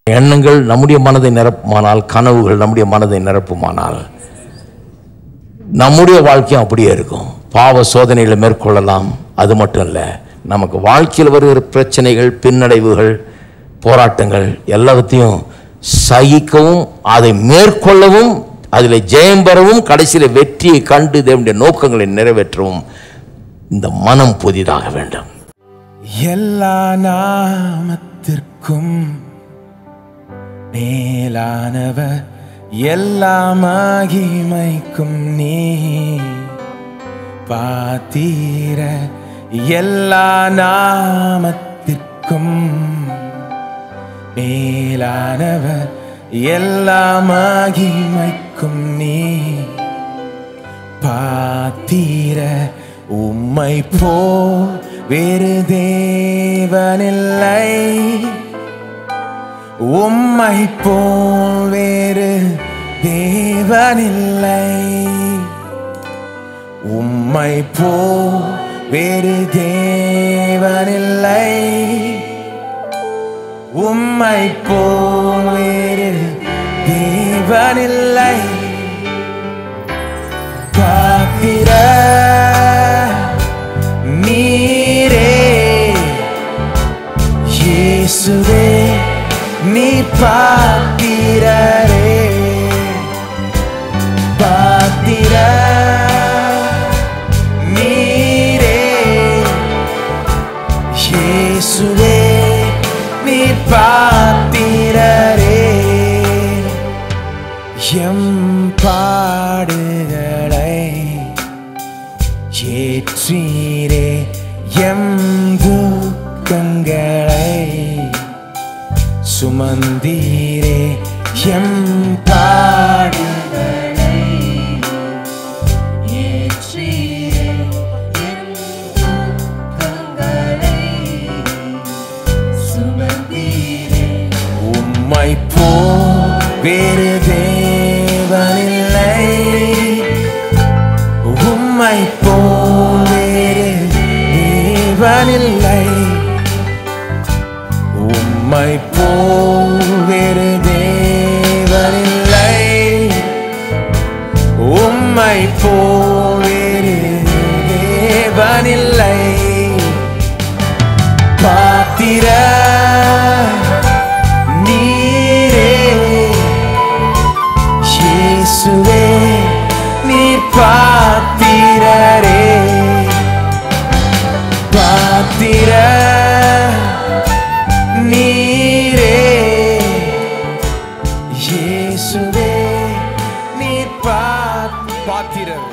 எண்ணங்கள் நம்முடைய மனதை நிரப்புமானால் கனவுகள் நம்முடைய மனதை நிரப்புமானால் நம்முடைய வாழ்க்கையும் அப்படியே இருக்கும் பாவ சோதனைகளை மேற்கொள்ளலாம் அது மட்டும் இல்லை நமக்கு வாழ்க்கையில் வருகிற பிரச்சனைகள் பின்னடைவுகள் போராட்டங்கள் எல்லாத்தையும் சகிக்கவும் அதை மேற்கொள்ளவும் அதில் ஜெயம் பெறவும் கடைசியில் வெற்றியை கண்டு தேவனுடைய நோக்கங்களை நிறைவேற்றவும் இந்த மனம் புதிதாக வேண்டும் எல்லா நாமத்திற்கும் மேலானவர் எல்லா மகிமைக்கும் நீ பாத்தீர எல்லா நாமத்திற்கும் மேலானவர் எல்லா மகிமைக்கும் நீ பாத்தீர உம்மை போ வேறு தேவனில்லை உம்மை போல் வேறு தேவனில்லை உம்மை போ வேறு தேவனில்லை உம்மை போல் வேறு தேவனில்லை காத்திர நீரே இயேசுவே நீ பாத்திரரே பாத்திர நீரே இயேசுவே நீ பாத்திரரே எம் பாடுகளை ஏற்றீரே எம் துக்கங்களை சுமந்தீரே எம் பாடுகளை ஏற்றீரே என் துக்கங்களை சுமந்தீரே உம்மை போ வேறு தேவனில்லை உம்மை போ வேறு தேவனில்லை உம்மை போ வேறு தேவனில்லை உம்மை போ வேறு தேவனில்லை பாத்திர நீரே இயேசுவே நீர் பாத்திரரே பாத்திர நீரே இயேசுவே நீர் பாத்- பாத்திரர்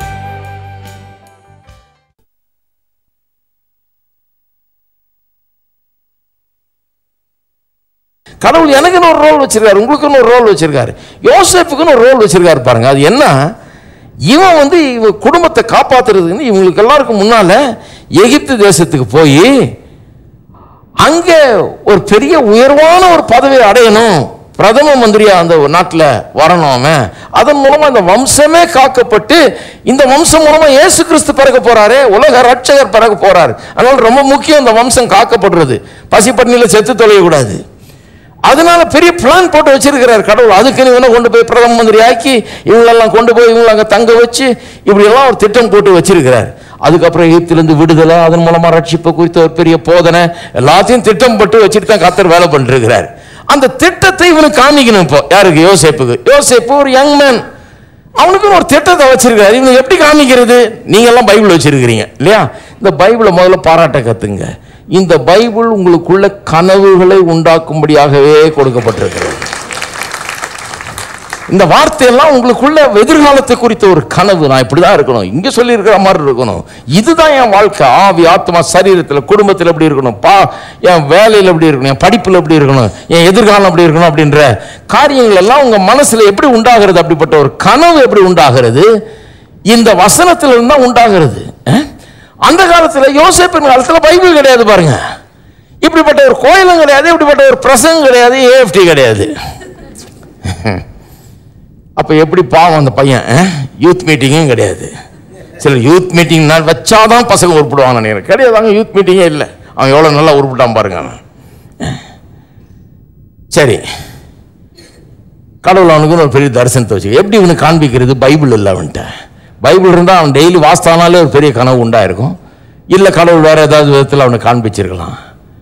கடவுள் எனக்குன்னு ஒரு ரோல் வச்சிருக்காரு உங்களுக்குன்னு ஒரு ரோல் வச்சிருக்காரு யோசேப்புக்குன்னு ஒரு ரோல் வச்சிருக்காரு பாருங்க அது என்ன இவன் வந்து இவ குடும்பத்தை காப்பாத்துறதுக்குன்னு இவங்களுக்கு எல்லாருக்கும் முன்னால எகிப்து தேசத்துக்கு போய் அங்கே ஒரு பெரிய உயர்வான ஒரு பதவியை அடையணும் பிரதம மந்திரியா அந்த நாட்டில் வரணும் அவன் அதன் மூலமா இந்த வம்சமே காக்கப்பட்டு இந்த வம்சம் மூலமா இயேசு கிறிஸ்து பிறக்க போறாரு உலக ரட்சகர் பிறக்க போறாரு அதனால ரொம்ப முக்கியம் இந்த வம்சம் காக்கப்படுறது பசிப்பட்டினியில செத்து தொலையக்கூடாது அதனால பெரிய பிளான் போட்டு வச்சிருக்கிறார் கடவுள் அதுக்குன்னு இவனை கொண்டு போய் பிரதம மந்திரி ஆக்கி இவங்களெல்லாம் கொண்டு போய் இவங்களை அங்கே தங்க வச்சு இப்படி எல்லாம் ஒரு திட்டம் போட்டு வச்சிருக்கிறார் அதுக்கப்புறம் எகிப்திலிருந்து விடுதலை அதன் மூலமா ரட்சிப்பு குறித்த ஒரு பெரிய போதனை எல்லாத்தையும் திட்டம் போட்டு வச்சுட்டு தான் கத்தர் வேலை பண்ணிருக்கிறார் அந்த திட்டத்தை இவனுக்கு காமிக்கணும் இப்போ யாருக்கு யோசேப்புக்கு யோசேப்பு ஒரு யங் மேன் அவனுக்கு ஒரு திட்டத்தை வச்சிருக்காரு இவனுக்கு எப்படி காமிக்கிறது நீங்க எல்லாம் பைபிள் வச்சிருக்கிறீங்க இல்லையா இந்த பைபிளை முதல்ல பாராட்ட கத்துங்க இந்த பைபிள் உங்களுக்குள்ள கனவுகளை உண்டாக்கும்படியாகவே கொடுக்கப்பட்டிருக்கிறது இந்த வார்த்தையெல்லாம் உங்களுக்குள்ள எதிர்காலத்தை குறித்த ஒரு கனவு நான் இப்படிதான் இருக்கணும் இங்க சொல்லி இருக்கிற மாதிரி இருக்கணும் இதுதான் என் வாழ்க்கை ஆவி ஆத்மா சரீரத்தில் குடும்பத்தில் எப்படி இருக்கணும் பா என் வேலையில் எப்படி இருக்கணும் என் படிப்பில் எப்படி இருக்கணும் என் எதிர்காலம் எப்படி இருக்கணும் அப்படின்ற காரியங்கள் எல்லாம் உங்க மனசுல எப்படி உண்டாகிறது அப்படிப்பட்ட ஒரு கனவு எப்படி உண்டாகிறது இந்த வசனத்துல இருந்தா உண்டாகிறது அஹ்? அந்த காலத்துல யோசேப்பின் காலத்துல பைபிள் கிடையாது பாருங்க இப்படிப்பட்ட ஒரு கோயிலும் கிடையாது இப்படிப்பட்ட ஒரு பிரசங்கம் கிடையாது ஏஎஃப்டி கிடையாது அப்போ எப்படி பாவம் அந்த பையன் யூத் மீட்டிங்கும் கிடையாது சில யூத் மீட்டிங் நான் வச்சாதான் பசங்க உருப்பிடுவாங்க நினைக்கிறேன் கிடையாது அங்கே யூத் மீட்டிங்கே இல்லை அவன் எவ்வளோ நல்லா உருப்பிட்டான் பாருங்க அவன் சரி கடவுள் அவனுக்குன்னு ஒரு பெரிய தரிசனத்தை வச்சு எப்படி இவனுக்கு காண்பிக்கிறது பைபிள் இல்லை அவன்கிட்ட பைபிள் இருந்தால் அவன் டெய்லி வாஸ்தானாலே ஒரு பெரிய கனவு உண்டாயிருக்கும் இல்லை கடவுள் வேற ஏதாவது விதத்தில் அவனுக்கு காண்பிச்சிருக்கலாம்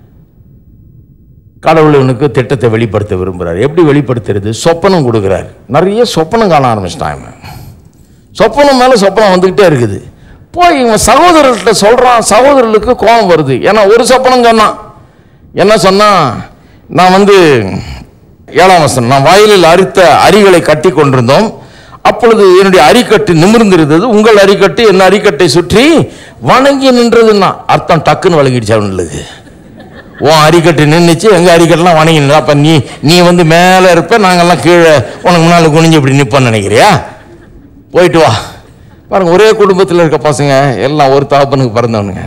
கடவுள் இவனுக்கு திட்டத்தை வெளிப்படுத்த விரும்புகிறார் எப்படி வெளிப்படுத்துறது சொப்பனம் கொடுக்குறார் நிறைய சொப்பனம் காண ஆரம்பிச்சிட்டான் இவன் சொப்பனம் மேலே சொப்பனம் வந்துக்கிட்டே இருக்குது போய் இவன் சகோதரர்கிட்ட சொல்கிறான் சகோதரர்களுக்கு கோபம் வருது ஏன்னா ஒரு சொப்பனம் சொன்னான் என்ன சொன்னான் நான் வந்து ஏழாம் வசனம் நான் வயலில் அரித்த அரிகளை கட்டி கொண்டிருந்தோம் அப்பொழுது என்னுடைய அரிக்கட்டு நிமிர்ந்திருந்தது உங்கள் அரிக்கட்டு என் அரிக்கட்டை சுற்றி வணங்கி நின்றதுன்னா அர்த்தம் டக்குன்னு வழங்கிடுச்சு அவனுக்கு உன் அரிக்கட்டு நின்றுச்சு எங்கள் அரிக்கட்டுலாம் வணங்கி நின்று அப்போ நீ நீ வந்து மேலே இருப்ப நாங்கெல்லாம் கீழே உனக்கு முன்னால் குனிஞ்சு இப்படி நிற்போன்னு நினைக்கிறியா போயிட்டு வா பாருங்க ஒரே குடும்பத்தில் இருக்க பசங்க எல்லாம் ஒரு தகப்பனுக்கு பிறந்தவனுங்க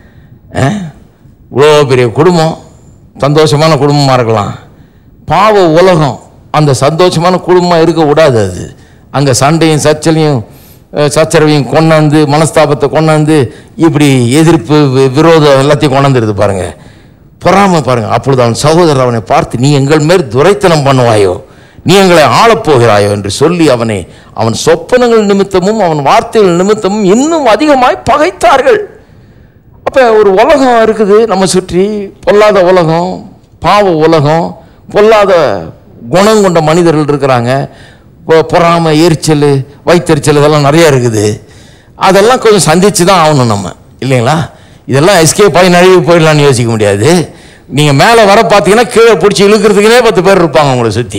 இவ்வளோ பெரிய குடும்பம் சந்தோஷமான குடும்பமாக இருக்கலாம் பாவ உலகம் அந்த சந்தோஷமான குடும்பமாக இருக்க விடாது அது அங்கே சண்டையும் சச்சலையும் அஹ், சச்சரவையும் கொண்டாந்து மனஸ்தாபத்தை கொண்டாந்து இப்படி எதிர்ப்பு வி- விரோதம் எல்லாத்தையும் கொண்டாந்துருது பாருங்க பொறாமை பாருங்க அப்பொழுது அவன் சகோதரர் அவனை பார்த்து நீ எங்கள் மேல் துரைத்தனம் பண்ணுவாயோ நீ எங்களை ஆளப்போகிறாயோ என்று சொல்லி அவனை அவன் சொப்பனங்கள் நிமித்தமும் அவன் வார்த்தைகள் நிமித்தமும் இன்னும் அதிகமாய் பகைத்தார்கள் அப்போ ஒரு உலகம் இருக்குது நம்ம சுற்றி பொல்லாத உலகம் பாவ உலகம் பொல்லாத குணம் கொண்ட மனிதர்கள் இருக்கிறாங்க பொ- பொறாமை எரிச்சல் வயிற்றெரிச்சல் இதெல்லாம் நிறைய இருக்குது அதெல்லாம் கொஞ்சம் சந்திச்சு தான் ஆகணும் நம்ம இல்லைங்களா இதெல்லாம் எஸ்கேப் ஆகி நழுவி போயிடலாம்னு யோசிக்க முடியாது நீங்கள் மேலே வர பார்த்தீங்கன்னா கீழே பிடிச்சி இழுக்கிறதுக்குனே பத்து பேர் இருப்பாங்க உங்களை சுற்றி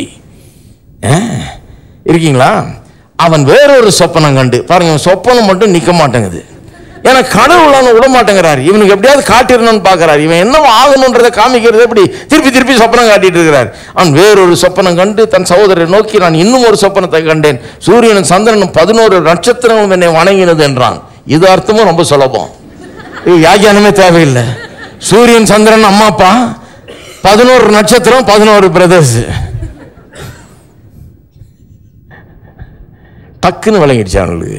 இருக்கீங்களா அவன் வேறொரு சொப்பனம் கண்டு பாருங்க இவன் சொப்பனம் மட்டும் நிற்க மாட்டேங்குது ஏன்னா கடவுள் அவனை விட மாட்டேங்கிறார் இவனுக்கு எப்படியாவது காட்டிடணும்னு பார்க்கறாரு இவன் என்னவோ ஆகணுன்றதை காமிக்கிறது எப்படி திருப்பி திருப்பி சொப்பனம் காட்டிட்டு இருக்கிறார் அவன் வேறொரு சொப்பனம் கண்டு தன் சகோதரரை நோக்கி நான் இன்னும் ஒரு சொப்பனத்தை கண்டேன் சூரியனும் சந்திரனும் பதினோரு நட்சத்திரங்களும் என்னை வணங்கினது என்றான் இது அர்த்தமும் ரொம்ப சுலபம் இது வியாக்கியானமே தேவையில்லை சூரியன் சந்திரன் அம்மா அப்பா பதினோரு நட்சத்திரம் பதினோரு பிரதர்ஸ் டக்குன்னு விளங்கிடுச்சு அவனுக்கு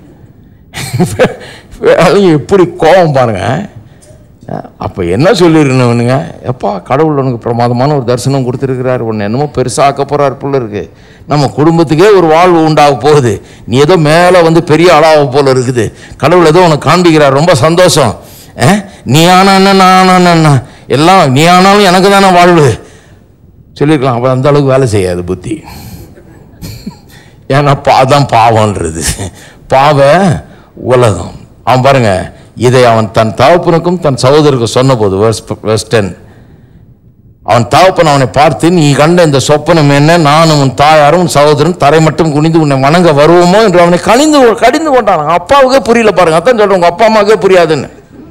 அவங்க எப்படி கோபம் பாருங்க அப்போ என்ன சொல்லியிருந்தவனுங்க எப்பா கடவுள் உனக்கு பிரமாதமான ஒரு தரிசனம் கொடுத்துருக்கிறார் உன்னை என்னமோ பெருசாக்க போகிறார் போல இருக்கு நம்ம குடும்பத்துக்கே ஒரு வாழ்வு உண்டாக போகுது நீ ஏதோ மேலே வந்து பெரிய ஆளாக போல இருக்குது கடவுள் ஏதோ உனக்கு காண்பிக்கிறார் ரொம்ப சந்தோஷம் அஹ், நீ ஆனா என்ன நான் ஆனா என்ன எல்லாம் நீ ஆனாலும் எனக்கு தானே வாழ்வு சொல்லியிருக்கலாம் அப்போ அந்த அளவுக்கு வேலை செய்யாது புத்தி ஏன்னா பா அதான் பாவம்ன்றது பாவ உலகம் அவன் பாருங்க இதை அவன் தன் தகப்பனுக்கும் தன் சகோதரருக்கும் சொன்னபோது வெஸ்டன் அவன் தகப்பன் அவனை பார்த்து நீ கண்ட இந்த சொப்பனம் என்ன நானும் உன் தாயாரும் உன் சகோதரன் தரை மட்டும் குனிந்து உன்னை வணங்க வருவோமோ என்று அவனை கணிந்து கடிந்து கொண்டான் அப்பாவுக்கே புரியல பாருங்க அதான் சொல்றேன் உங்க அப்பா அம்மாவுக்கே புரியாதுன்னு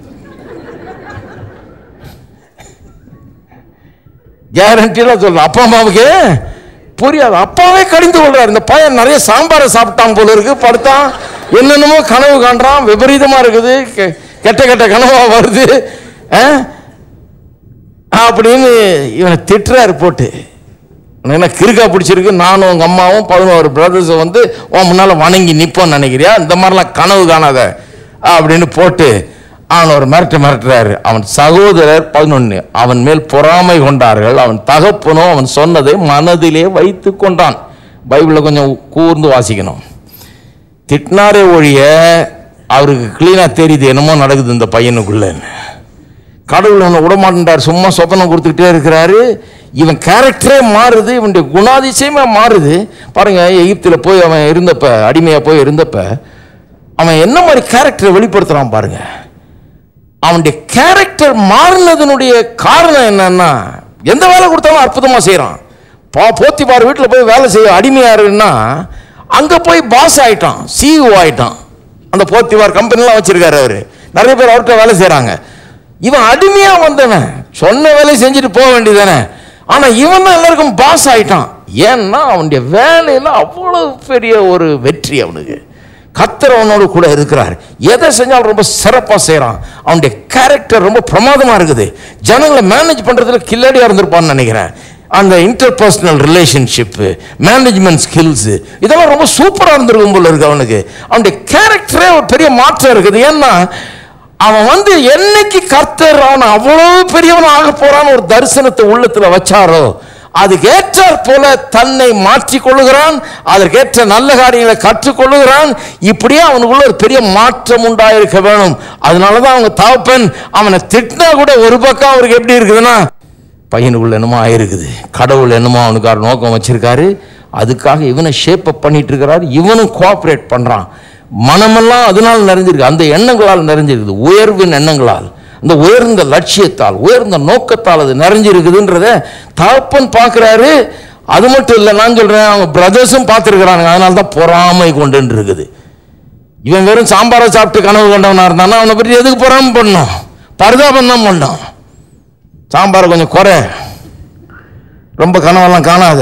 கேரண்டிலாம் சொல்றேன் அப்பா அம்மாவுக்கு புரியாது அப்பாவே கடிந்து கொள்றாரு இந்த பையன் நிறைய சாம்பாரை சாப்பிட்டான் போல இருக்கு படுத்தான் என்னென்னமோ கனவு காண்றான் விபரீதமா இருக்குது கெ- கெட்ட கெட்ட கனவா வருது ஆ? அப்படின்னு இவனை திட்டுறாரு போட்டு உனக்கு என்ன கிறுக்கா பிடிச்சிருக்கு நானும் உங்கள் அம்மாவும் பதினோரு பிரதர்ஸை வந்து உன் முன்னால் வணங்கி நிற்போன்னு நினைக்கிறியா இந்த மாதிரிலாம் கனவு காணாத அப்படின்னு போட்டு அவன் ஒரு மிரட்டு மிரட்டுறாரு அவன் சகோதரர் பதினொன்று அவன் மேல் பொறாமை கொண்டார்கள் அவன் தகப்பனும் அவன் சொன்னதை மனதிலே வைத்து கொண்டான் பைபிளில் கொஞ்சம் கூர்ந்து வாசிக்கணும் திட்டினாரே ஒழிய அவருக்கு க்ளீனாக தெரியுது என்னமோ நடக்குது இந்த பையனுக்குள்ளன்னு கடவுள் அவனை விடமாட்டார் சும்மா சொப்பனம் கொடுத்துக்கிட்டே இருக்கிறாரு இவன் கேரக்டரே மாறுது இவனுடைய குணாதிசயமே மாறுது பாருங்க எகிப்தில் போய் அவன் இருந்தப்ப அடிமையா போய் இருந்தப்ப அவன் என்ன மாதிரி கேரக்டரை வெளிப்படுத்துறான் பாருங்க அவனுடைய கேரக்டர் மாறினதனுடைய காரணம் என்னன்னா எந்த வேலை கொடுத்தாலும் அற்புதமா செய்றான் பா போத்திபார் வீட்டில் போய் வேலை செய்ய அடிமையாருன்னா அங்க போய் பாஸ் ஆயிட்டான் சிஇஓ ஆயிட்டான் அந்த போத்திபார் கம்பெனிலாம் வச்சிருக்காரு அவரு நிறைய பேர் அவர்கிட்ட வேலை செய்றாங்க இவன் அடிமையா வந்தவன் சொன்ன வேலையை செஞ்சுட்டு போக வேண்டியதானே ஆனா இவன் தான் எல்லாருக்கும் பாஸ் ஆயிட்டான் ஏன்னா அவனுடைய வேலையில அவ்வளவு பெரிய ஒரு வெற்றி அவனுக்கு கத்தர் அவனோடு கூட இருக்கிறார் எதை செஞ்சாலும் ரொம்ப சிறப்பாக செய்கிறான் அவனுடைய கேரக்டர் ரொம்ப பிரமாதமாக இருக்குது ஜனங்களை மேனேஜ் பண்ணுறதுல கில்லாடியாக இருந்திருப்பான்னு நினைக்கிறேன் அந்த இன்டர்பர்சனல் ரிலேஷன்ஷிப்பு மேனேஜ்மெண்ட் ஸ்கில்ஸு இதெல்லாம் ரொம்ப சூப்பராக இருந்திருக்கும் போல இருக்கு அவனுக்கு அவனுடைய கேரக்டரே ஒரு பெரிய மாற்றம் இருக்குது ஏன்னா அவன் வந்து என்னைக்கு கர்த்தர் அவன் அவ்வளவு பெரியவன் ஆக போறான்னு ஒரு தரிசனத்தை உள்ளத்துல வச்சாரோ அதுக்கேற்றாற் போல தன்னை மாற்றிக் கொள்ளுகிறான் அதற்கேற்ற நல்ல காரியங்களை கற்றுக்கொள்ளுகிறான் இப்படியே அவனுக்குள்ள ஒரு பெரிய மாற்றம் உண்டாயிருக்க வேணும் அதனால தான் அவங்க தகப்பன் அவனை திட்டினா கூட ஒரு பக்கம் அவருக்கு எப்படி இருக்குதுன்னா பையனுக்குள்ள என்னமோ ஆயிருக்குது கடவுள் என்னமோ அவனுக்கு ஒரு நோக்கம் வச்சிருக்காரு அதுக்காக இவனை ஷேப் அப் பண்ணிட்டு இருக்கிறாரு இவனும் கோஆப்ரேட் பண்றான் மனமெல்லாம் அதனால் நிறைஞ்சிருக்கு அந்த எண்ணங்களால் நிறைஞ்சிருக்குது உயர்வின் எண்ணங்களால் அந்த உயர்ந்த லட்சியத்தால் உயர்ந்த நோக்கத்தால் அது நிறைஞ்சிருக்குதுன்றத தகப்பன் பார்க்குறாரு அது மட்டும் இல்லை நான் சொல்றேன் அவங்க பிரதர்ஸும் பார்த்துருக்குறானுங்க அதனால தான் பொறாமை கொண்டு இருக்குது இவன் வெறும் சாம்பாரை சாப்பிட்டு கனவு கண்டவனா இருந்தானா அவனை பற்றி எதுக்கு பொறாமை பண்ணோம் பரிதாபம் தான் பண்ணோம் சாம்பாரை கொஞ்சம் குறை ரொம்ப கனவெல்லாம் காணாத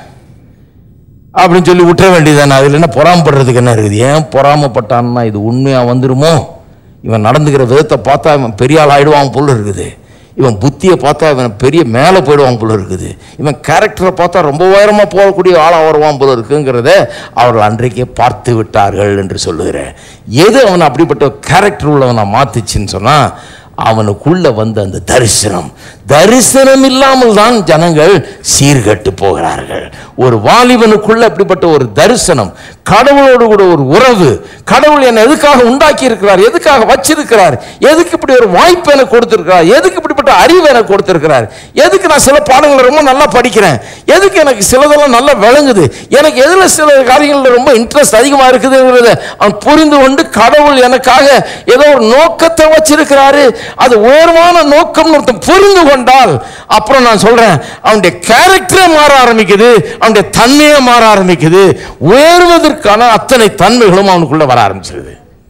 அப்படின்னு சொல்லி விட்டுற வேண்டியதானே அதில் என்ன பொறாமப்படுறதுக்கு என்ன இருக்குது ஏன் பொறாமப்பட்டான்னா இது உண்மையாக வந்துருமோ இவன் நடந்துக்கிற விதத்தை பார்த்தா இவன் பெரிய ஆள் ஆயிடுவான் போல இருக்குது இவன் புத்தியை பார்த்தா இவன் பெரிய மேலே போயிடுவான் போல இருக்குது இவன் கேரக்டரை பார்த்தா ரொம்ப உயரமாக போகக்கூடிய ஆளாக வருவான் போல இருக்குங்கிறத அவர்கள் அன்றைக்கே பார்த்து விட்டார்கள் என்று சொல்லுகிறேன் எது அவனை அப்படிப்பட்ட கேரக்டர் உள்ளவனை மாத்துச்சுன்னு சொன்னால் அவனுக்குள்ள வந்த அந்த தரிசனம் தரிசனம் இல்லாமல் தான் ஜனங்கள் சீர்கட்டு போகிறார்கள் ஒரு வாலிபனுக்குள்ள அப்படிப்பட்ட ஒரு தரிசனம் கடவுளோடு கூட ஒரு உறவு கடவுள் என்னை எதுக்காக உண்டாக்கி இருக்கிறார் எதுக்காக வச்சிருக்கிறார் எதுக்கு இப்படி ஒரு வாய்ப்பு எனக்கு கொடுத்திருக்கிறார் எதுக்கு இப்படிப்பட்ட அறிவு எனக்கு கொடுத்திருக்கிறார் எதுக்கு நான் சில பாடங்களை ரொம்ப நல்லா படிக்கிறேன் எதுக்கு எனக்கு சிலதெல்லாம் நல்லா விளங்குது எனக்கு எதில் சில காரியங்களில் ரொம்ப இன்ட்ரெஸ்ட் அதிகமாக இருக்குதுங்கிறத அவன் புரிந்து கொண்டு கடவுள் எனக்காக ஏதோ ஒரு நோக்கத்தை வச்சிருக்கிறாரு அது உயர்வான நோக்கம்னு ஒருத்தன் புரிந்து கொண்டால் அப்புறம் நான் சொல்றேன் அவனுடைய கேரக்டரே மாற ஆரம்பிக்குது அவனுடைய தன்மையே மாற ஆரம்பிக்குது உயர்வதற்கான அத்தனை தன்மைகளும் அவனுக்குள்ள வர ஆரம்பிச்சிருது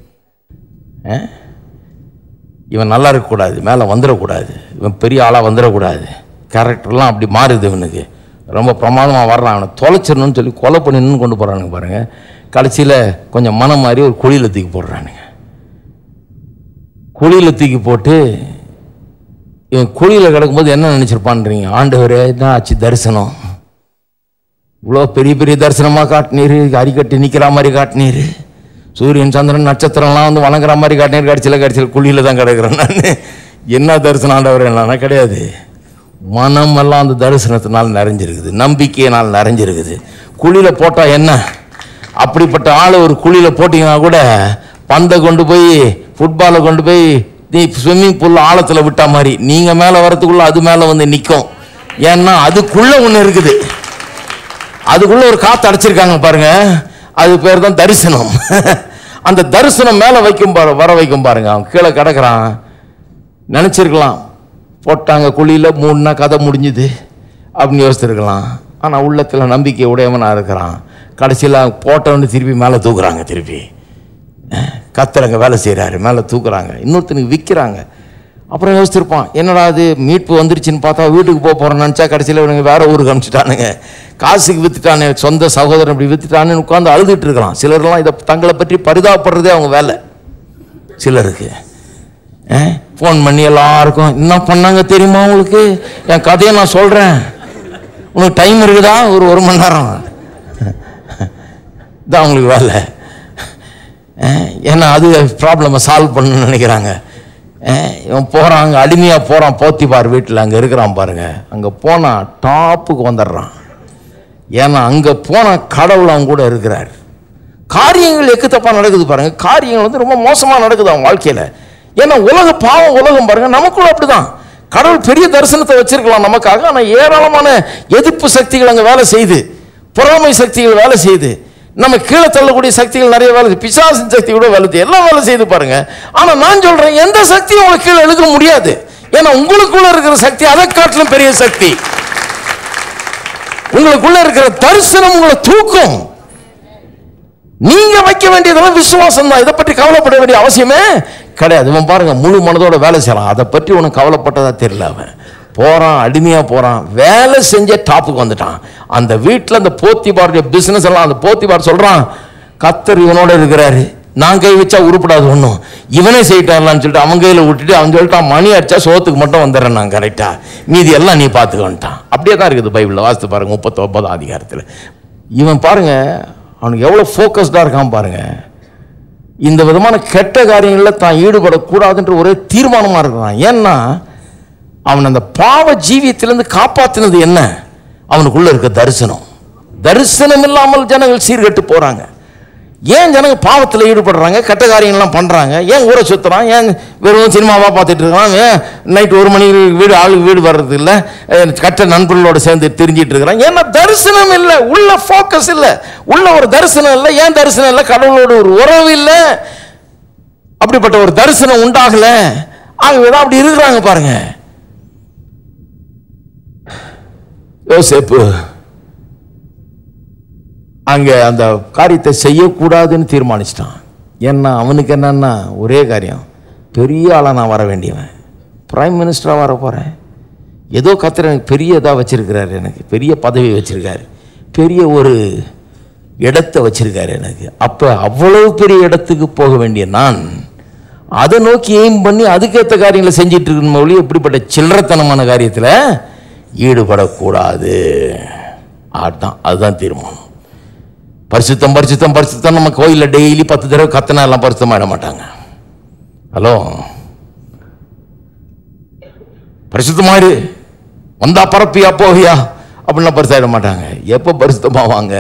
அஹ்? இவன் நல்லா இருக்கக்கூடாது மேலே வந்துடக்கூடாது இவன் பெரிய ஆளாக வந்துடக்கூடாது கேரக்டர்லாம் அப்படி மாறுது இவனுக்கு ரொம்ப பிரமாதமாக வர்றான் அவனை தொலைச்சிடணும்னு சொல்லி கொலை பண்ணிடணும்னு கொண்டு போகிறானுங்க பாருங்க கடைசியில் கொஞ்சம் மனம் மாறி ஒரு குழியில் தூக்கி போடுறானுங்க குழியில் தூக்கி போட்டு இவன் குழியில் கிடக்கும்போது என்ன நினச்சிருப்பான்றீங்க ஆண்டவரே தான் ஆச்சு தரிசனம் இவ்வளோ பெரிய பெரிய தரிசனமாக காட்டினீர் அரிக்கட்டி நிற்கிற மாதிரி காட்டினீர் சூரியன் சந்திரன் நட்சத்திரம்லாம் வந்து வணங்குற மாதிரி காட்டினீர் கடைசியில் கடைசியில் குழியில் தான் கிடக்குறேன் நான் என்ன தரிசனம் ஆண்டவர் என்ன கிடையாது மனமெல்லாம் அந்த தரிசனத்தினால் நிறைஞ்சிருக்குது நம்பிக்கையினால் நிறைஞ்சிருக்குது குழியில் போட்டால் என்ன அப்படிப்பட்ட ஆளை ஒரு குழியில் போட்டிங்கன்னா கூட பந்தை கொண்டு போய் ஃபுட்பாலை கொண்டு போய் நீ ஸ்விம்மிங் பூல் ஆழத்தில் விட்டா மாதிரி நீங்கள் மேலே வரத்துக்குள்ள அது மேலே வந்து நிற்கும் ஏன்னா அதுக்குள்ளே ஒன்று இருக்குது அதுக்குள்ள ஒரு காத்து அடைச்சிருக்காங்க பாருங்க அது பேர் தான் தரிசனம் அந்த தரிசனம் மேலே வைக்கும் பாரு வர வைக்கும் பாருங்க அவன் கீழே கிடக்குறான் நினச்சிருக்கலாம் போட்டாங்க குழியில் மூணுனா கதை முடிஞ்சுது அப்படின்னு யோசிச்சிருக்கலாம் ஆனால் உள்ளத்தில் நம்பிக்கை உடையவனாக இருக்கிறான் கடைசியில் போட்டவனு திருப்பி மேலே தூக்குறாங்க திருப்பி கத்துறங்க வேலை செய்கிறாரு மேலே தூக்குறாங்க இன்னொருத்தனுக்கு விற்கிறாங்க அப்புறம் யோசிச்சிருப்பான் என்னடா அது மீட்பு வந்துருச்சுன்னு பார்த்தா வீட்டுக்கு போக போகிறேன்னு நினச்சா கடைசியில் இவனுங்க வேற ஊருக்கு அனுப்பிச்சிட்டானுங்க காசுக்கு வித்துட்டானே சொந்த சகோதரன் இப்படி வித்துட்டானேன்னு உட்காந்து அழுதுட்டு இருக்கலாம் சிலர்லாம் இதை தங்களை பற்றி பரிதாபப்படுறதே அவங்க வேலை சிலருக்கு ஃபோன் பண்ணி எல்லாருக்கும் என்ன பண்ணாங்க தெரியுமா உங்களுக்கு என் கதையை நான் சொல்கிறேன் உனக்கு டைம் இருக்குதா ஒரு ஒரு மணி நேரம் இதான் அவங்களுக்கு வேலை அஹ், ஏன்னா அது ப்ராப்ளமை சால்வ் பண்ணணும்னு நினைக்கிறாங்க அஹ், இவன் போகிறான் அங்கே அடிமையாக போகிறான் போத்திப்பார் வீட்டில் அங்கே இருக்கிறான் பாருங்க அங்கே போனால் டாப்புக்கு வந்துடுறான் ஏன்னா அங்கே போனால் கடவுள் அவங்க கூட இருக்கிறார் காரியங்கள் எக்கு தப்பாக நடக்குது பாருங்க காரியங்கள் வந்து ரொம்ப மோசமாக நடக்குது அவங்க வாழ்க்கையில் ஏன்னா உலக பாவம் உலகம் பாருங்க நமக்குள்ள அப்படிதான் கடவுள் பெரிய தரிசனத்தை வச்சிருக்கலாம் நமக்காக ஆனால் ஏராளமான எதிர்ப்பு சக்திகள் அங்கே வேலை செய்யுது பொறாமை சக்திகள் வேலை செய்யுது நம்ம கீழே தள்ளக்கூடிய சக்திகள் நிறைய வேலை செய்யுது பிசாசின் சக்தி கூட வேலை செய்யுது எல்லாம் வேலை செய்யுது பாருங்க ஆனால் நான் சொல்றேன் எந்த சக்தியும் உங்களை கீழே இழுக்க முடியாது ஏன்னா உங்களுக்குள்ள இருக்கிற சக்தி அதை காட்டிலும் பெரிய சக்தி உங்களுக்குள்ள இருக்கிற தரிசனம் உங்களை தூக்கும் நீங்க வைக்க வேண்டியதெல்லாம் விசுவாசம் தான் இதை பற்றி கவலைப்பட வேண்டிய அவசியமே கிடையாது இவன் பாருங்க முழு மனதோட வேலை செய்யலாம் அதை பற்றி உனக்கு கவலைப்பட்டதா தெரியல அவன் போறான் அடிமையா போறான் வேலை செஞ்ச டாப்புக்கு வந்துட்டான் அந்த வீட்டில் அந்த போத்திபாருடைய பிசினஸ் எல்லாம் அந்த போத்திபார் சொல்றான் கத்தர் இவனோட இருக்கிறாரு நான் கை வச்சா உருப்படாது ஒன்றும் இவனே செய்யிட்டான்லான்னு சொல்லிட்டு அவன் கையில் விட்டுட்டு அவன் சொல்லிட்டான் மணி அடிச்சா சோத்துக்கு மட்டும் வந்துடுறேன் நான் கரெக்டா மீதி எல்லாம் நீ பார்த்துக்கன்ட்டான் அப்படியே தான் இருக்குது பைபிளில் வாசித்து பாருங்க முப்பத்தொன்பதாம் அதிகாரத்தில் இவன் பாருங்க அவனுக்கு எவ்வளோ ஃபோக்கஸ்டாக இருக்கான் பாருங்க இந்த விதமான கெட்ட காரியங்களில் தான் ஈடுபடக்கூடாதுன்ற ஒரே தீர்மானமாக இருக்கிறான் ஏன்னா அவன் அந்த பாவ ஜீவியத்திலேருந்து காப்பாற்றினது என்ன அவனுக்குள்ள இருக்க தரிசனம் தரிசனம் இல்லாமல் ஜனங்கள் சீர்கெட்டு போறாங்க ஏன் ஜனங்க பாவத்தில் ஈடுபடுறாங்க கெட்ட காரியங்கள்லாம் பண்ணுறாங்க ஏன் ஊரை சுற்றுறான் ஏன் வெறும் சினிமாவாக பார்த்துட்டு இருக்கான் ஏன் நைட்டு ஒரு மணி வீடு ஆளுக்கு வீடு வர்றது இல்லை கட்ட நண்பர்களோட சேர்ந்து திரிஞ்சிட்டு இருக்கிறான் ஏன்னா தரிசனம் இல்லை உள்ள ஃபோக்கஸ் இல்லை உள்ள ஒரு தரிசனம் இல்லை ஏன் தரிசனம் இல்லை கடவுளோட ஒரு உறவு இல்லை அப்படிப்பட்ட ஒரு தரிசனம் உண்டாகல ஆகவே தான் அப்படி இருக்கிறாங்க பாருங்க யோசேப்பு அங்க அந்த காரியத்தை செய்யக்கூடாதுன்னு தீர்மானிச்சிட்டான் ஏன்னா அவனுக்கு என்னன்னா ஒரே காரியம் பெரிய ஆளாக நான் வர வேண்டியவன் பிரைம் மினிஸ்டராக வர போகிறேன் ஏதோ கத்திர எனக்கு பெரிய இதாக வச்சிருக்கிறாரு எனக்கு பெரிய பதவி வச்சிருக்காரு பெரிய ஒரு இடத்தை வச்சிருக்காரு எனக்கு அப்போ அவ்வளவு பெரிய இடத்துக்கு போக வேண்டிய நான் அதை நோக்கி எய்ம் பண்ணி அதுக்கேற்ற காரியங்களை செஞ்சிட்டு இருக்கணும் மொழி இப்படிப்பட்ட சில்லறத்தனமான காரியத்தில் ஈடுபடக்கூடாது அதான் அதுதான் தீர்மானம் பரிசுத்தம் பரிசுத்தம் பரிசுத்தம் நம்ம கோயிலில் டெய்லி பத்து தடவை கத்தனா எல்லாம் பரிசுத்தமாயிட மாட்டாங்க ஹலோ பரிசுத்தமாயிரு வந்தா பரப்பியா போவியா அப்படின்லாம் பரிசாயிட மாட்டாங்க எப்போ பரிசுத்தமாவாங்க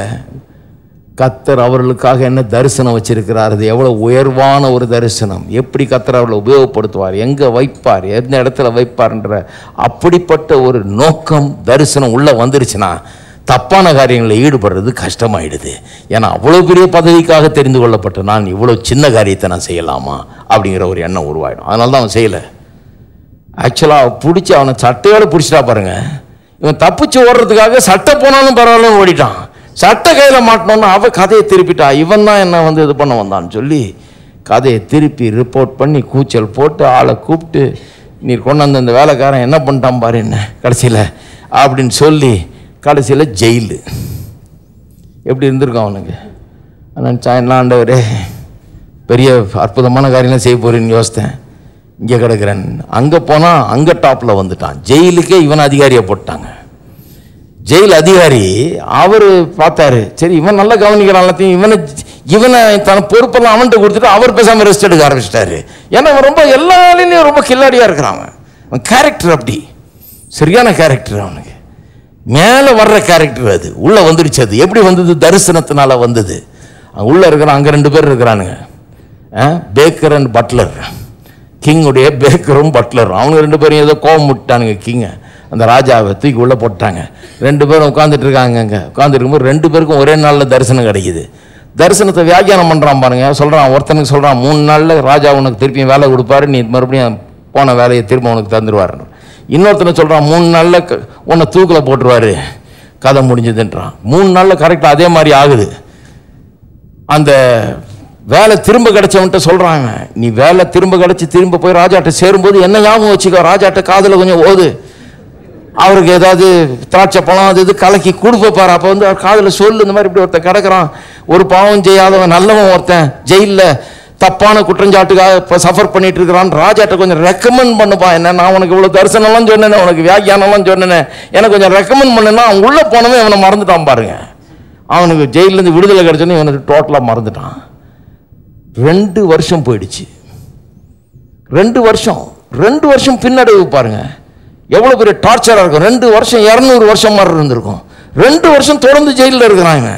கத்தர் அவர்களுக்காக என்ன தரிசனம் வச்சிருக்கிறார் அது எவ்வளோ உயர்வான ஒரு தரிசனம் எப்படி கத்தர் அவர்களை உபயோகப்படுத்துவார் எங்கே வைப்பார் எந்த இடத்துல வைப்பார்ன்ற அப்படிப்பட்ட ஒரு நோக்கம் தரிசனம் உள்ளே வந்துருச்சுன்னா தப்பான காரியங்களில் ஈடுபடுறது கஷ்டமாயிடுது ஏன்னா அவ்வளோ பெரிய பதவிக்காக தெரிந்து கொள்ளப்பட்ட நான் இவ்வளோ சின்ன காரியத்தை நான் செய்யலாமா அப்படிங்கிற ஒரு எண்ணம் உருவாயிடும் அதனால தான் அவன் செய்யலை ஆக்சுவலாக பிடிச்சி அவனை சட்டையோட பிடிச்சிட்டா பாருங்க இவன் தப்பிச்சு ஓடுறதுக்காக சட்டை போனாலும் பரவாயில்லன்னு ஓடிட்டான் சட்டை கையில் மாட்டினோன்னு அவ கதையை திருப்பிட்டா இவன் தான் என்ன வந்து இது பண்ண வந்தான்னு சொல்லி கதையை திருப்பி ரிப்போர்ட் பண்ணி கூச்சல் போட்டு ஆளை கூப்பிட்டு நீர் கொண்டு வந்த இந்த வேலைக்காரன் என்ன பண்ணிட்டான் பாரு என்ன கடைசியில் அப்படின்னு சொல்லி கடைசியில் ஜெயிலு எப்படி இருந்திருக்கும் அவனுக்கு நினச்சா என்ன ஆண்டவரே பெரிய அற்புதமான காரியம்லாம் செய்ய போறேன்னு யோசித்தேன் இங்கே கிடக்கிறேன் அங்கே போனால் அங்கே டாப்பில் வந்துட்டான் ஜெயிலுக்கே இவன் அதிகாரியை போட்டாங்க ஜெயில் அதிகாரி அவர் பார்த்தாரு சரி இவன் நல்லா கவனிக்கிறான் எல்லாத்தையும் இவனை இவனை தன் பொறுப்பெல்லாம் அவன்கிட்ட கொடுத்துட்டு அவர் பேசாமல் ரெஸ்ட் எடுக்க ஆரம்பிச்சிட்டாரு ஏன்னா அவன் ரொம்ப எல்லா வேலையிலையும் ரொம்ப கில்லாடியாக இருக்கிறான் அவன் அவன் கேரக்டர் அப்படி சரியான கேரக்டர் அவனுக்கு மேலே வர்ற கேரக்டர் அது உள்ளே வந்துடுச்சு அது எப்படி வந்தது தரிசனத்தினால வந்தது அங்க உள்ள இருக்கிறான் அங்கே ரெண்டு பேர் இருக்கிறானுங்க பேக்கர் அண்ட் பட்லர் கிங்குடைய பேக்கரும் பட்லரும் அவங்க ரெண்டு பேரும் ஏதோ கோபம் விட்டானுங்க கிங்கை அந்த ராஜாவை தூக்கி உள்ளே போட்டாங்க ரெண்டு பேரும் உட்காந்துட்டு இருக்காங்க அங்கே உட்காந்துட்டு இருக்கும்போது ரெண்டு பேருக்கும் ஒரே நாளில் தரிசனம் கிடைக்குது தரிசனத்தை வியாக்கியானம் பண்ணுறான் பாருங்க சொல்கிறான் ஒருத்தனுக்கு சொல்கிறான் மூணு நாளில் ராஜா உனக்கு திருப்பியும் வேலை கொடுப்பாரு நீ மறுபடியும் போன வேலையை திரும்ப உனக்கு தந்துடுவார் இன்னொருத்தனை சொல்கிறான் மூணு நாளில் க- உன்னை தூக்கில் போட்டுருவாரு கதை முடிஞ்சதுன்றான் மூணு நாளில் கரெக்டாக அதே மாதிரி ஆகுது அந்த வேலை திரும்ப கிடைச்சவன்ட்ட சொல்றாங்க நீ வேலை திரும்ப கிடைச்சு திரும்ப போய் ராஜாட்ட சேரும்போது என்ன ஞாபகம் வச்சுக்கோ ராஜாட்ட காதுல கொஞ்சம் ஓது அவருக்கு ஏதாவது திராட்சை பழம் அது இது கலக்கி கொடுப்ப பாரு அப்போ வந்து அவர் காதில் சொல்லு இந்த மாதிரி இப்படி ஒருத்தன் கிடக்குறான் ஒரு பாவம் செய்யாதவன் நல்லவன் ஒருத்தன் ஜெயிலில் தப்பான குற்றஞ்சாட்டுக்காக இப்போ சஃபர் பண்ணிட்டு இருக்கிறான் ராஜாட்ட கொஞ்சம் ரெக்கமெண்ட் பண்ணுப்பா என்ன நான் உனக்கு இவ்வளோ தரிசனம்லாம் சொன்னேனே உனக்கு வியாக்கியானம்லாம் சொன்னேனே எனக்கு கொஞ்சம் ரெக்கமெண்ட் பண்ணுன்னா அவன் உள்ளே போனவன் இவனை மறந்துட்டான் பாருங்க அவனுக்கு ஜெயிலேருந்து விடுதலை கிடைச்சோன்னு இவனுக்கு டோட்டலாக மறந்துட்டான் ரெண்டு வருஷம் போயிடுச்சு ரெண்டு வருஷம் ரெண்டு வருஷம் பின்னடைவு பாருங்க எவ்வளோ பெரிய டார்ச்சராக இருக்கும் ரெண்டு வருஷம் இரநூறு வருஷம் மாதிரி இருந்திருக்கும் ரெண்டு வருஷம் தொடர்ந்து ஜெயிலில் இருக்கிறான் இவன்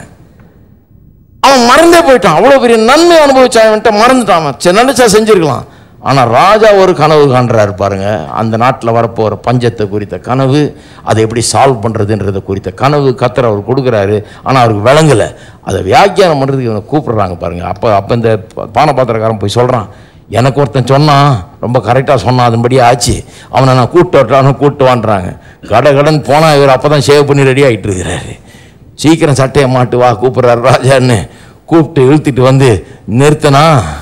அவன் மறந்தே போயிட்டான் அவ்வளோ பெரிய நன்மை அனுபவிச்சான் இவன்ட்ட மறந்துட்டான் அவன். சரி நினைச்சா செஞ்சிருக்கலாம் ஆனால் ராஜா ஒரு கனவு காண்றாரு பாருங்க அந்த நாட்டில் வரப்போகிற பஞ்சத்தை குறித்த கனவு அதை எப்படி சால்வ் பண்ணுறதுன்றதை குறித்த கனவு கத்தர் அவர் கொடுக்குறாரு ஆனால் அவருக்கு விளங்கலை அதை வியாக்கியானம் பண்ணுறதுக்கு இவனை கூப்பிடுறாங்க பாருங்க அப்போ அப்போ இந்த பானை பாத்திரக்காரன் போய் சொல்கிறான் எனக்கு ஒருத்தன் சொன்னான் ரொம்ப கரெக்டாக சொன்னான் அதன்படி ஆச்சு அவனை நான் கூப்பிட்டு வரட்டானு கூப்பிட்டு வான்றாங்க கட கடன் போனால் இவர் அப்போ தான் சேவ் பண்ணி ரெடி ஆகிட்டு இருக்கிறாரு சீக்கிரம் சட்டையை மாட்டு வா கூப்பிட்றாரு ராஜான்னு கூப்பிட்டு இழுத்துட்டு வந்து நிறுத்தினா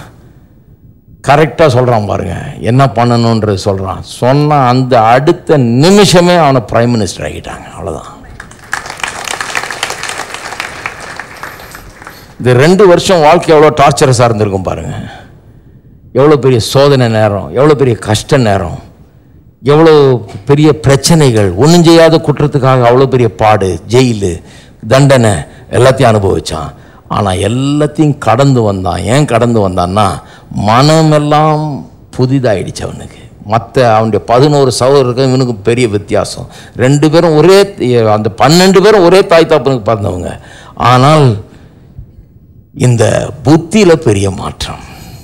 கரெக்டாக சொல்கிறான் பாருங்க என்ன பண்ணணுன்றது சொல்கிறான் சொன்ன அந்த அடுத்த நிமிஷமே அவனை பிரைம் மினிஸ்டர் ஆகிட்டாங்க அவ்வளோதான் இந்த ரெண்டு வருஷம் வாழ்க்கை எவ்வளோ டார்ச்சரஸாக இருந்திருக்கும் பாருங்க எவ்வளோ பெரிய சோதனை நேரம் எவ்வளோ பெரிய கஷ்ட நேரம் எவ்வளோ பெரிய பிரச்சனைகள் ஒன்றும் செய்யாத குற்றத்துக்காக அவ்வளோ பெரிய பாடு ஜெயிலு தண்டனை எல்லாத்தையும் அனுபவிச்சான் ஆனால் எல்லாத்தையும் கடந்து வந்தான் ஏன் கடந்து வந்தான்னா மனமெல்லாம் புதிதாயிடுச்சு அவனுக்கு மற்ற அவனுடைய பதினோரு சகோதரருக்கும் இவனுக்கும் பெரிய வித்தியாசம் ரெண்டு பேரும் ஒரே அந்த பன்னெண்டு பேரும் ஒரே தாய் தாப்பனுக்கு பிறந்தவங்க ஆனால் இந்த புத்தியில் பெரிய மாற்றம்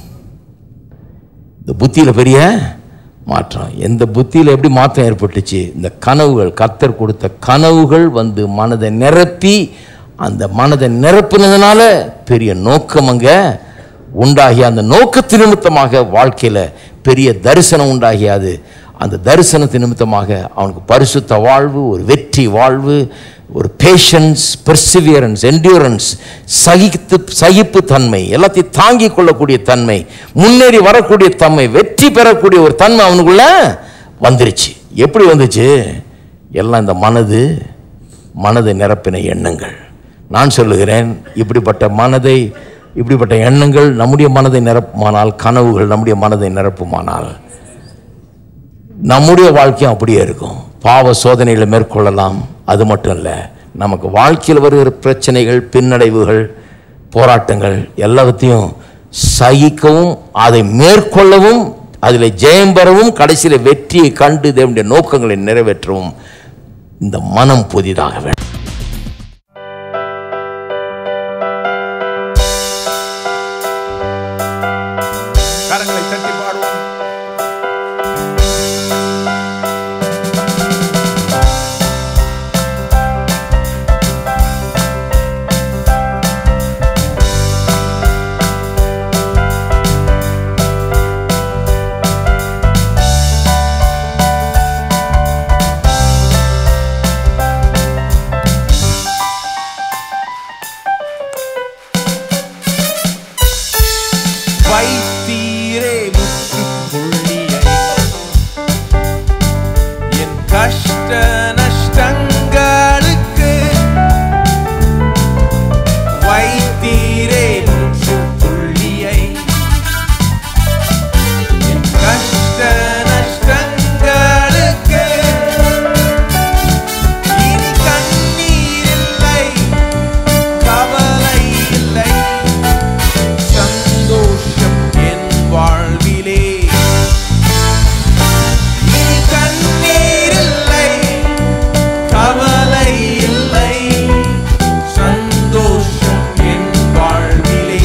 இந்த புத்தியில் பெரிய மாற்றம் எந்த புத்தியில் எப்படி மாற்றம் ஏற்பட்டுச்சு இந்த கனவுகள் கத்தர் கொடுத்த கனவுகள் வந்து மனதை நிரப்பி அந்த மனதை நிரப்பினதுனால பெரிய நோக்கம் அங்கே உண்டாகி அந்த நோக்கத்து நிமித்தமாக வாழ்க்கையில் பெரிய தரிசனம் உண்டாகி அது அந்த தரிசனத்து நிமித்தமாக அவனுக்கு பரிசுத்த வாழ்வு ஒரு வெற்றி வாழ்வு ஒரு பேஷன்ஸ் பெர்சிவியரன்ஸ் என்டியூரன்ஸ் சகித்து சகிப்பு தன்மை எல்லாத்தையும் தாங்கிக் கொள்ளக்கூடிய தன்மை முன்னேறி வரக்கூடிய தன்மை வெற்றி பெறக்கூடிய ஒரு தன்மை அவனுக்குள்ள வந்துருச்சு எப்படி வந்துச்சு எல்லாம் இந்த மனது மனதை நிரப்பின எண்ணங்கள் நான் சொல்லுகிறேன் இப்படிப்பட்ட மனதை இப்படிப்பட்ட எண்ணங்கள் நம்முடைய மனதை நிரப்புமானால் கனவுகள் நம்முடைய மனதை நிரப்புமானால் நம்முடைய வாழ்க்கையும் அப்படியே இருக்கும் பாவ சோதனைகளை மேற்கொள்ளலாம் அது மட்டும் இல்லை நமக்கு வாழ்க்கையில் வருகிற பிரச்சனைகள் பின்னடைவுகள் போராட்டங்கள் எல்லாத்தையும் சகிக்கவும் அதை மேற்கொள்ளவும் அதில் ஜெயம் பெறவும் கடைசியில் வெற்றியை கண்டு தேவனுடைய நோக்கங்களை நிறைவேற்றவும் இந்த மனம் புதிதாக வேண்டும் கரங்களை தட்டி பாடுவோம் வைத்தீரே முற்றுப்புள்ளியை என் கஷ்ட நஷ்டங்களுக்கு வைத்தீரே முற்றுப்புள்ளியை என் கஷ்ட நஷ்டங்களுக்கு இனி கண்ணீர் இல்லை கவலை இல்லை சந்தோஷம் என் வாழ்விலே இனி கண்ணீர் இல்லை கவலை இல்லை சந்தோஷம் என் வாழ்விலே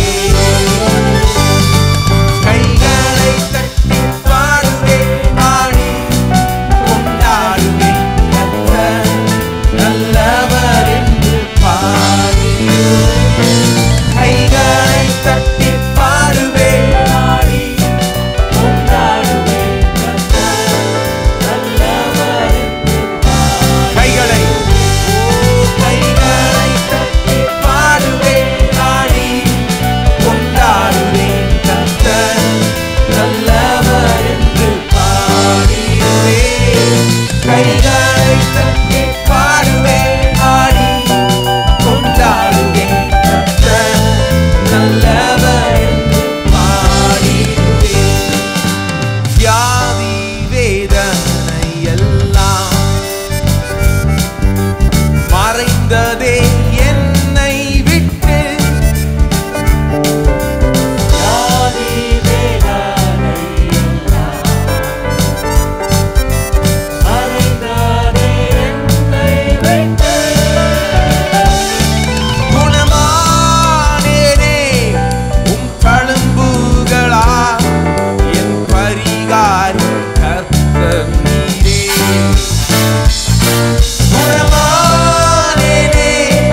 கைகளை தட்டி பாடுவேன் ஆடி கொண்டாடுவேன் கர்த்தர் நல்லவர் என்று பாடுவேன் கைகளை தட்டி பாடுவேன் ஆடி கொண்டாடுவேன் கைகளை கைகளை தட்டி பாடுவேன் ஆடி கொண்டாடுவேன் கர்த்தர் நல்லவர் என்று பாடிடுவேன் கைகளை தட்டி பாடுவேன் ஆடி கொண்டாடுவேன் கர்த்தர் நல்லவர் என்று பாடிடுவேன் வியாதி வேதனை எல்லாம் மறைந்ததே என்னை விட்டு வியாதி வேதனை மறைந்ததே என்னை விட்டு குணமானேனே உம் தழும்புகளா என் பரிகாரி கர்த்தர் நீரே குணமானேனே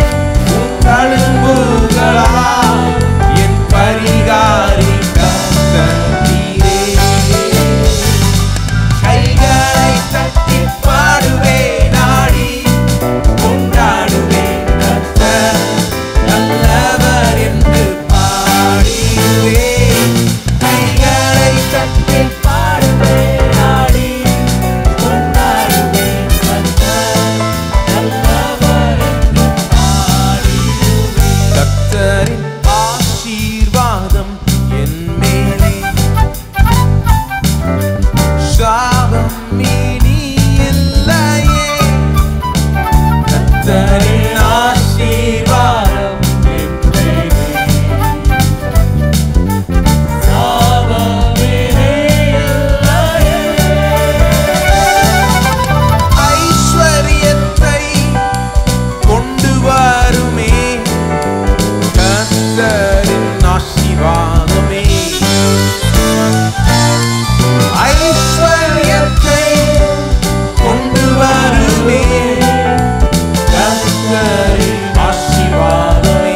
நேசரே ஆசீர்வாதமே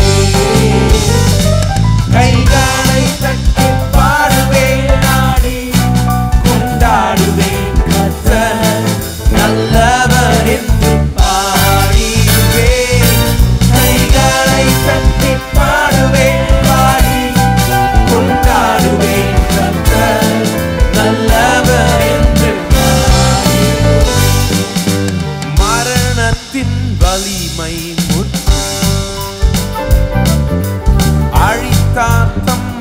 கைகளை தட்டி பாடுவேன் நாடி கொண்டாடுவேன் கர்த்தர் நல்லவர் என்று பாடிடுவேன் கைகளை தட்டி பாடுவேன் பாடி கொண்டாடுவேன் கர்த்தர் நல்லவர் என்று பாடிடுவேன் மரணத்தின் வலிமை முற்று அழித்தார் தம்